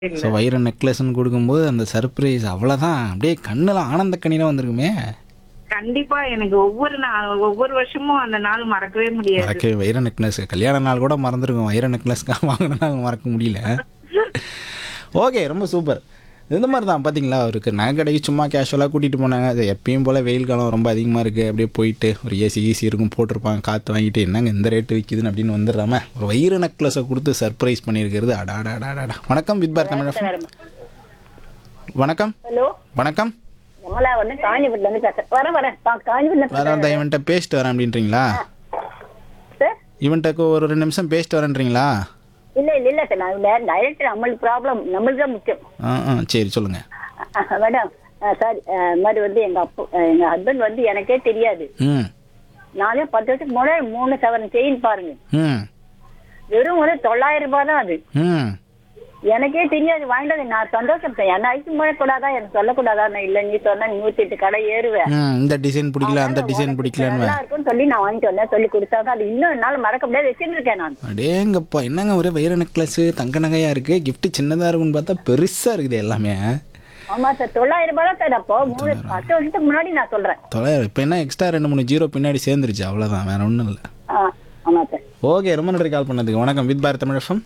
so வைர நெக்லஸ்ன்னு கொடுக்கும்போது அந்த சர்ப்ரைஸ் அவ்வளோதான் அப்படியே கண்ணில் ஆனந்த கண்ணீராக வந்திருக்குமே கண்டிப்பா எனக்கு ஒவ்வொரு நாள் ஒவ்வொரு வருஷமும் அந்த நாள் மறக்கவே முடியாது மறக்க வைர நெக்லஸ் கல்யாண நாள் கூட மறந்துருக்கும் வைர நெக்லஸ்க்காக வாங்கின நாள் மறக்க முடியல ஓகே ரொம்ப சூப்பர் இந்த மாதிரி தான் பார்த்தீங்களா அவருக்கு நகை கடைக்கு சும்மா கேஷுவலாக கூட்டிகிட்டு போனாங்க அது எப்பயும் போல் வெயில் காலம் ரொம்ப அதிகமாக இருக்குது அப்படியே போயிட்டு ஒரு ஏசி ஈசி இருக்கும் போட்டிருப்பாங்க காற்று வாங்கிட்டு என்னங்க இந்த ரேட்டு விற்கிதுன்னு அப்படின்னு வந்துடுறாம ஒரு வைர நெக்லஸை கொடுத்து சர்ப்ரைஸ் பண்ணியிருக்கிறது அடாடாடாடா வணக்கம் வித் பார் தமிழ் வணக்கம் ஹலோ வணக்கம் நம்மளா வந்து காஞ்சிபுரத்துல இருந்து பேசுறேன் வரேன் வரேன் பா- காஞ்சிபுரத்துல வேற அந்த இவன்கிட்ட பேசிட்டு வரேன் அப்படின்றீங்களா சார் இவன்கிட்ட ஒரு ரெண்டு நிமிஷம் பேசிட்டு வரேன்றீங்களா இல்ல இல்ல இல்ல சார் நான் டைரக்ட் நம்மளுக்கு ப்ராப்ளம் நம்மளுக்கு தான் முக்கியம் ஆ ஆ சரி சொல்லுங்கள் அஹ், மேடம் சார் இந்த மாதிரி வந்து எங்க அப்பா அஹ், எங்க ஹஸ்பண்ட் வந்து எனக்கே தெரியாது ம் நானே பத்து வருஷத்துக்கு முன்னாடி மூணு செவன் செயின் பாருங்க ம் வெறும் ஒரு தொள்ளாயிரம் ரூபாய் தான் அது ம் எனக்கே தெரியாது வாங்கிட்டு வந்து நான் சந்தோஷப்பட்டேன் என்ன ஐக்கு முழக்கூடாதா எனக்கு சொல்லக்கூடாதா நான் இல்ல நீ சொன்னா நூத்தி எட்டு கடை ஏறுவேன் ம் இந்த டிசைன் பிடிக்கல அந்த டிசைன் பிடிக்கலன்னு நல்லா இருக்கும்னு சொல்லி நான் வாங்கிட்டு வந்தேன் சொல்லி கொடுத்தாங்க அது இன்னும் என்னால மறக்க முடியாது வச்சுட்டு இருக்கேன் நான் அடேங்கப்பா என்னங்க ஒரே வைர நெக்லஸ் தங்க நகையாக இருக்குது gift சின்னதாக இருக்குன்னு பார்த்தா பெருசாக இருக்குது எல்லாமே ஆமா சார் தொள்ளாயிரம் ரூபாய் தான் சார் அப்போ மூணு பத்து வருஷத்துக்கு முன்னாடி நான் சொல்றேன் தொள்ளாயிரம் இப்போ என்ன எக்ஸ்ட்ரா ரெண்டு மூணு ஜீரோ பின்னாடி சேர்ந்துருச்சு அவ்வளோதான் வேற ஒன்றும் இல்லை ஆ, ஆமா சார் ஓகே ரொம்ப நன்றி கால் பண்ணதுக்கு வணக்கம் வித் பாரத் தமிழகம்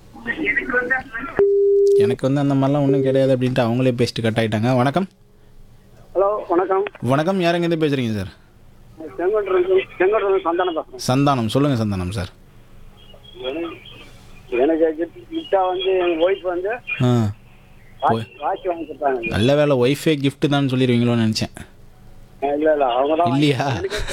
எனக்கு வந்து அந்த மாதிரிலாம் ஒன்றும் கிடையாது அப்படின்ட்டு அவங்களே பேசிட்டு கட் ஆயிட்டாங்க வணக்கம் ஹலோ வணக்கம் வணக்கம் யாருங்க இருந்து பேசுகிறீங்க சார் செங்கோட்டை செங்கோட்டை சந்தானம் பேசுறேன் சந்தானம் சொல்லுங்கள் சந்தானம் சார் எனக்கு கிஃப்டா வந்து எங்க ஒய்ஃப் வந்து ஆ வாட்ச் வாட்ச் வாங்கி கொடுத்தாங்க நல்ல வேலை ஒய்ஃபே gift தான் சொல்லிடுவீங்களோன்னு நினச்சேன் இல்ல இல்ல அவங்க தான் இல்லையா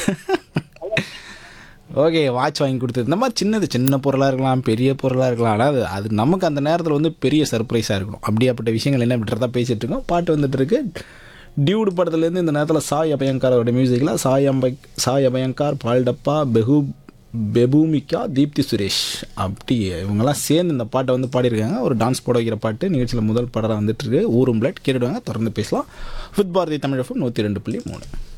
ஓகே வாட்ச் வாங்கி கொடுத்தது இந்த மாதிரி சின்னது சின்ன பொருளாக இருக்கலாம் பெரிய பொருளாக இருக்கலாம் ஆனால் அது அது நமக்கு அந்த நேரத்தில் வந்து பெரிய சர்ப்ரைஸாக இருக்கணும் அப்படியாப்பட்ட விஷயங்கள் என்ன விட்டுறதா பேசிகிட்டு இருக்கோம் பாட்டு வந்துட்டு இருக்கு டியூடு படத்துலேருந்து இந்த நேரத்தில் சாய் அபயங்காரோட மியூசிக்கில் சாய் அம்பை சாய் அபயங்கார் பால்டப்பா பெகு பெபூமிகா தீப்தி சுரேஷ் அப்படி இவங்கெல்லாம் சேர்ந்து இந்த பாட்டை வந்து பாடியிருக்காங்க ஒரு டான்ஸ் போட வைக்கிற பாட்டு நிகழ்ச்சியில் முதல் பாடலாக வந்துட்டு இருக்கு ஊரும் பிளட் கேட்டுடுவாங்க தொடர்ந்து பேசலாம் ஃபுட் பாரதி தமிழ் நூற்றி ரெண்டு புள்ளி மூணு